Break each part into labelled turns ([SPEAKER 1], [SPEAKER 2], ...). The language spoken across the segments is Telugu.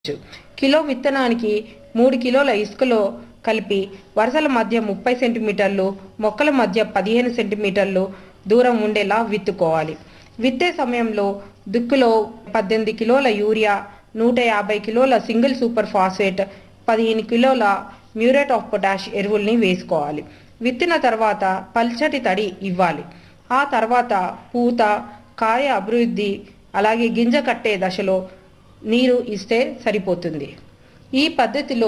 [SPEAKER 1] కిలో విత్తనానికి మూడు కిలోల ఇసుకలో కలిపి వరుసల మధ్య ముప్పై సెంటీమీటర్లు మొక్కల మధ్య పదిహేను సెంటీమీటర్లు దూరం ఉండేలా విత్తుకోవాలి విత్తే సమయంలో దుక్కులో పద్దెనిమిది కిలోల యూరియా నూట యాభై కిలోల సింగిల్ సూపర్ ఫాస్ఫేట్ పదిహేను కిలోల మ్యూరేట్ ఆఫ్ పొటాష్ ఎరువుల్ని వేసుకోవాలి విత్తిన తర్వాత పల్చటి తడి ఇవ్వాలి ఆ తర్వాత పూత కాయ అభివృద్ధి అలాగే గింజ కట్టే దశలో నీరు ఇస్తే సరిపోతుంది ఈ పద్ధతిలో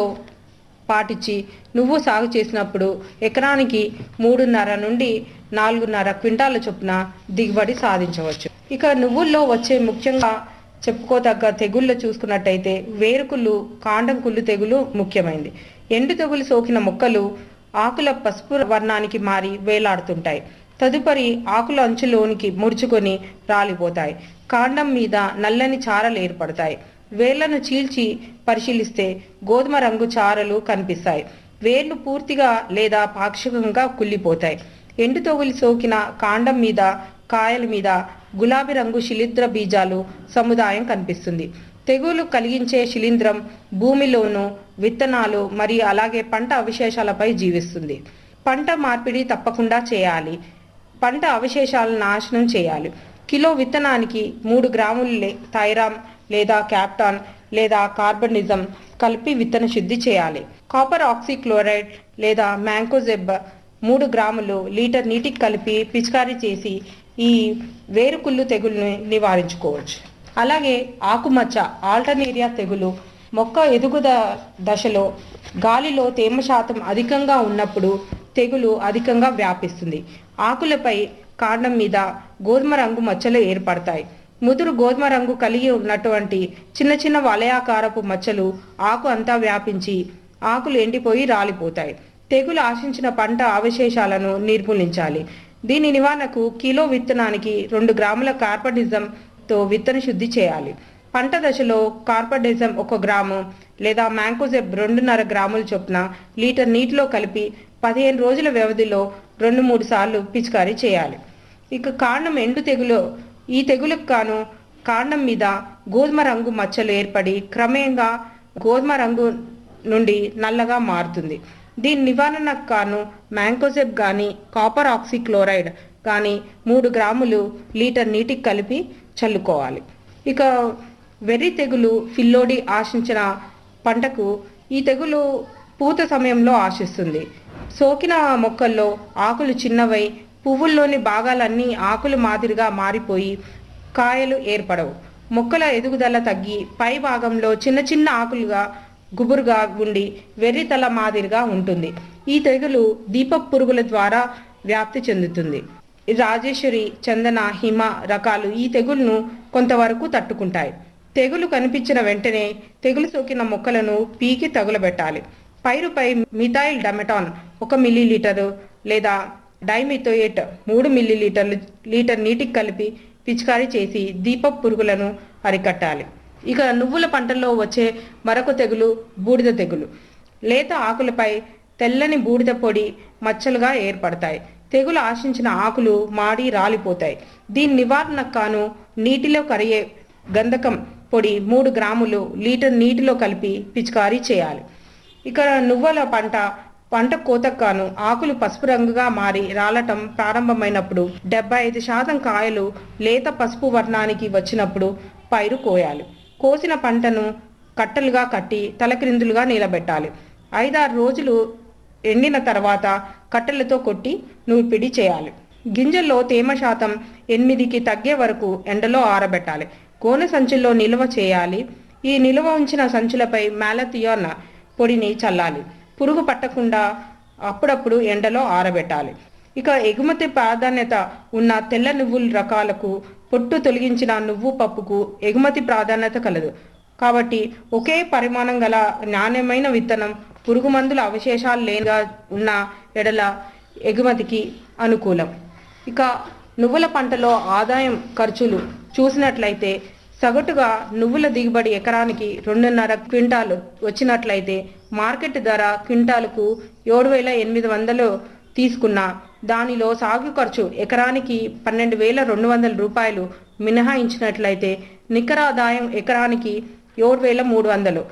[SPEAKER 1] పాటించి నువ్వు సాగు చేసినప్పుడు ఎకరానికి మూడున్నర నుండి నాలుగున్నర క్వింటాల చొప్పున దిగుబడి సాధించవచ్చు ఇక నువ్వుల్లో వచ్చే ముఖ్యంగా చెప్పుకోదగ్గ తెగుళ్ళు చూసుకున్నట్టయితే వేరుకుళ్ళు కాండం కుళ్ళు తెగులు ముఖ్యమైనది ఎండు తెగులు సోకిన మొక్కలు ఆకుల పసుపు వర్ణానికి మారి వేలాడుతుంటాయి తదుపరి ఆకుల అంచులోనికి ముడుచుకొని రాలిపోతాయి కాండం మీద నల్లని చారలు ఏర్పడతాయి వేళ్లను చీల్చి పరిశీలిస్తే గోధుమ రంగు చారలు కనిపిస్తాయి వేర్లు పూర్తిగా లేదా పాక్షికంగా కుళ్ళిపోతాయి ఎండు తొగులు సోకిన కాండం మీద కాయల మీద గులాబీ రంగు శిలీంద్ర బీజాలు సముదాయం కనిపిస్తుంది తెగులు కలిగించే శిలీంద్రం భూమిలోను విత్తనాలు మరియు అలాగే పంట అవశేషాలపై జీవిస్తుంది పంట మార్పిడి తప్పకుండా చేయాలి పంట అవశేషాలను నాశనం చేయాలి కిలో విత్తనానికి మూడు గ్రాములు లే- థైరామ్ లేదా క్యాప్టాన్ లేదా కార్బనిజం కలిపి విత్తన శుద్ధి చేయాలి కాపర్ ఆక్సిక్లోరైడ్ లేదా మ్యాంకోజెబ్ మూడు గ్రాములు లీటర్ నీటికి కలిపి పిచికారీ చేసి ఈ వేరుకుళ్ళు తెగుల్ని నివారించుకోవచ్చు అలాగే ఆకుమచ్చ ఆల్టర్నేరియా తెగులు మొక్క ఎదుగుద దశలో గాలిలో తేమ శాతం అధికంగా ఉన్నప్పుడు తెగులు అధికంగా వ్యాపిస్తుంది ఆకులపై కాండం మీద గోధుమ రంగు మచ్చలు ఏర్పడతాయి ముదురు గోధుమ రంగు కలిగి ఉన్నటువంటి చిన్న చిన్న వలయాకారపు మచ్చలు ఆకు అంతా వ్యాపించి ఆకులు ఎండిపోయి రాలిపోతాయి తెగులు ఆశించిన పంట అవశేషాలను నిర్మూలించాలి దీని నివారణకు కిలో విత్తనానికి రెండు గ్రాముల కార్బనిజంతో విత్తన శుద్ధి చేయాలి పంట దశలో కార్బనిజం ఒక గ్రాము లేదా మ్యాంకోజెబ్ రెండున్నర గ్రాముల చొప్పున లీటర్ నీటిలో కలిపి పదిహేను రోజుల వ్యవధిలో రెండు మూడు సార్లు పిచికారీ చేయాలి ఇక కాండం ఎండు తెగులు ఈ తెగులకు కాను కాండం మీద గోధుమ రంగు మచ్చలు ఏర్పడి క్రమేణంగా గోధుమ రంగు నుండి నల్లగా మారుతుంది దీని నివారణకు కాను మ్యాంకోజెబ్ కానీ కాపర్ ఆక్సిక్లోరైడ్ కానీ మూడు గ్రాములు లీటర్ నీటికి కలిపి చల్లుకోవాలి ఇక వెర్రి తెగులు ఫిల్లోడి ఆశించిన పంటకు ఈ తెగులు పూత సమయంలో ఆశిస్తుంది సోకిన మొక్కల్లో ఆకులు చిన్నవై పువ్వుల్లోని భాగాలన్నీ ఆకులు మాదిరిగా మారిపోయి కాయలు ఏర్పడవు మొక్కల ఎదుగుదల తగ్గి పై భాగంలో చిన్న చిన్న ఆకులుగా గుబురుగా ఉండి వెర్రితల మాదిరిగా ఉంటుంది ఈ తెగులు దీపపు పురుగుల ద్వారా వ్యాప్తి చెందుతుంది రాజేశ్వరి చందన హిమ రకాలు ఈ తెగులును కొంతవరకు తట్టుకుంటాయి తెగులు కనిపించిన వెంటనే తెగులు సోకిన మొక్కలను పీకి తగులబెట్టాలి పైరుపై మిథైల్ డమెటాన్ ఒక మిల్లీలీటరు లేదా డైమిథోయేట్ మూడు మిల్లీలీటర్లు లీటర్ నీటికి కలిపి పిచికారీ చేసి దీపపు పురుగులను అరికట్టాలి ఇక నువ్వుల పంటల్లో వచ్చే మరొక తెగులు బూడిద తెగులు లేత ఆకులపై తెల్లని బూడిద పొడి మచ్చలుగా ఏర్పడతాయి తెగులు ఆశించిన ఆకులు మాడి రాలిపోతాయి దీని నివారణకు కాను నీటిలో కరిగే గంధకం పొడి మూడు గ్రాములు లీటర్ నీటిలో కలిపి పిచికారీ చేయాలి ఇక నువ్వుల పంట పంట కోతకు కాను ఆకులు పసుపు రంగుగా మారి రాలటం ప్రారంభమైనప్పుడు డెబ్బై ఐదు శాతం కాయలు లేత పసుపు వర్ణానికి వచ్చినప్పుడు పైరు కోయాలి కోసిన పంటను కట్టలుగా కట్టి తలక్రిందులుగా నిలబెట్టాలి ఐదారు రోజులు ఎండిన తర్వాత కట్టెలతో కొట్టి నూర్పిడి చేయాలి గింజల్లో తేమ శాతం ఎనిమిదికి తగ్గే వరకు ఎండలో ఆరబెట్టాలి గోనె సంచుల్లో నిల్వ చేయాలి ఈ నిల్వ ఉంచిన సంచులపై మ్యాలథియోన్ పొడిని చల్లాలి పురుగు పట్టకుండా అప్పుడప్పుడు ఎండలో ఆరబెట్టాలి ఇక ఎగుమతి ప్రాధాన్యత ఉన్న తెల్ల నువ్వుల రకాలకు పొట్టు తొలగించిన నువ్వు పప్పుకు ఎగుమతి ప్రాధాన్యత కలదు కాబట్టి ఒకే పరిమాణం గల నాణ్యమైన విత్తనం పురుగు మందుల అవశేషాలు లేనిగా ఉన్న ఎడల ఎగుమతికి అనుకూలం ఇక నువ్వుల పంటలో ఆదాయం ఖర్చులు చూసినట్లయితే సగటుగా నువ్వుల దిగుబడి ఎకరానికి రెండున్నర క్వింటాలు వచ్చినట్లయితే మార్కెట్ ధర క్వింటాలకు ఏడు వేల ఎనిమిది వందలు తీసుకున్న దానిలో సాగు ఖర్చు ఎకరానికి పన్నెండు వేల రెండు వందల రూపాయలు మినహాయించినట్లయితే నికర ఆదాయం ఎకరానికి ఏడు వేల మూడు వందలు